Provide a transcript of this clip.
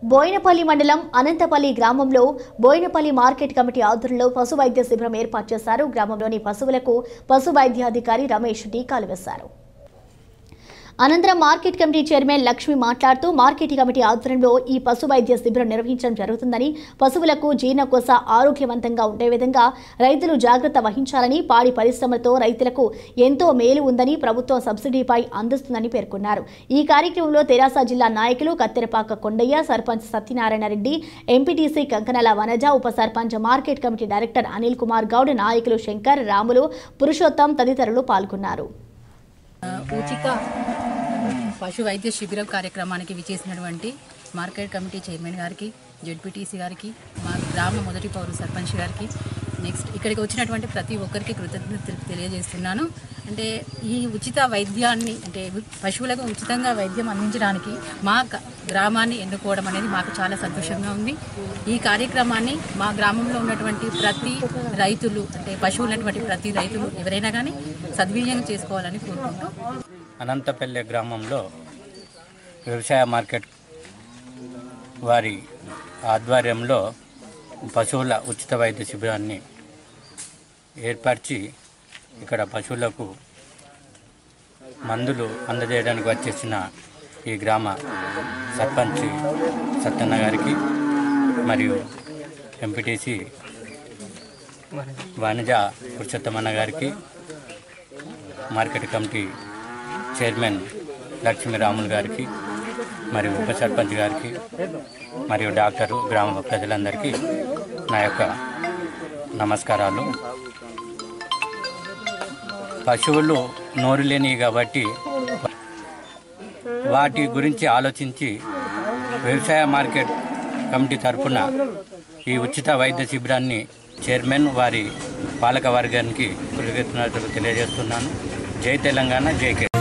బోయినపల్లి మండలం అనంతపల్లి గ్రామంలో Boinapalli market committee ఆధ్వర్యంలో పశు వైద్య శిబిరం ఏర్పాటు చేశారు గ్రామంలోని పశువులకు పశు వైద్యాధికారి రమేష్ టీకాలు వేశారు అనంతరం మార్కెట్ కమిటీ చైర్మన్ లక్ష్మి మాట్లాడుతూ మార్కెట్ కమిటీ ఆధ్వర్యంలో ఈ పశు వైద్య శిబిరం నిర్వహించడం జరుగుతుందని పశువులకు జీర్ణకోశ ఆరోగ్యవంతంగా ఉండే విధంగా రైతులు జాగ్రత్త వహించాలని పాడి పరిశ్రమలతో రైతులకు ఎంతో మేలు ఉందని ప్రభుత్వం సబ్సిడీపై అందిస్తుందని పేర్కొన్నారు ఈ కార్యక్రమంలో తెరాస జిల్లా నాయకులు కత్తెరపాక కొండయ్య సర్పంచ్ సత్యనారాయణ రెడ్డి ఎంపీటీసీ కంకనల వనజ ఉప sarpanch market committee director Anil Kumar Goud నాయకులు శంకర్ రాములు పురుషోత్తం తదితరులు పాల్గొన్నారు ఉచిత పశు వైద్య శిబిరం కార్యక్రమానికి విచేసినటువంటి మార్కెట్ కమిటీ చైర్మన్ గారికి జెడ్పీటీసీ గారికి మా గ్రామ మొదటి పౌరు సర్పంచ్ గారికి నెక్స్ట్ ఇక్కడికి వచ్చినటువంటి ప్రతి ఒక్కరికి కృతజ్ఞతలు తెలియజేస్తున్నాను అంటే ఈ ఉచిత వైద్యాన్ని అంటే ఉ- పశువులకు ఉచితంగా వైద్యం అందించడానికి మా గ- గ్రామాన్ని ఎన్నుకోవడం అనేది మాకు చాలా సంతోషంగా ఉంది ఈ కార్యక్రమాన్ని మా గ్రామంలో ఉన్నటువంటి ప్రతి రైతులు అంటే పశువులు ఉన్నటువంటి ప్రతి రైతులు ఎవరైనా కానీ సద్వినియోగం చేసుకోవాలని కోరుకుంటూ అనంతపల్లె గ్రామంలో వ్యవసాయ మార్కెట్ వారి ఆధ్వర్యంలో పశువుల ఉచిత వైద్య శిబిరాన్ని ఏర్పరిచి ఇక్కడ పశువులకు మందులు అందజేయడానికి వచ్చేసిన ఈ గ్రామ సర్పంచ్ సత్యన్న గారికి మరియు ఎంపీటీసీ వాణిజ పురుషోత్తమన్న గారికి market committee chairman Lakshmi Ramulu గారికి మరియు ఉప సర్పంచ్ గారికి మరియు డాక్టరు గ్రామ ప్రజలందరికీ నా యొక్క నమస్కారాలు పశువులు నోరు లేనివి కాబట్టి వాటి గురించి ఆలోచించి వ్యవసాయ మార్కెట్ కమిటీ తరఫున ఈ ఉచిత వైద్య శిబిరాన్ని చైర్మన్ వారి పాలక వర్గానికి కృతజ్ఞతలు తెలియజేస్తున్నాను జై తెలంగాణ జై కే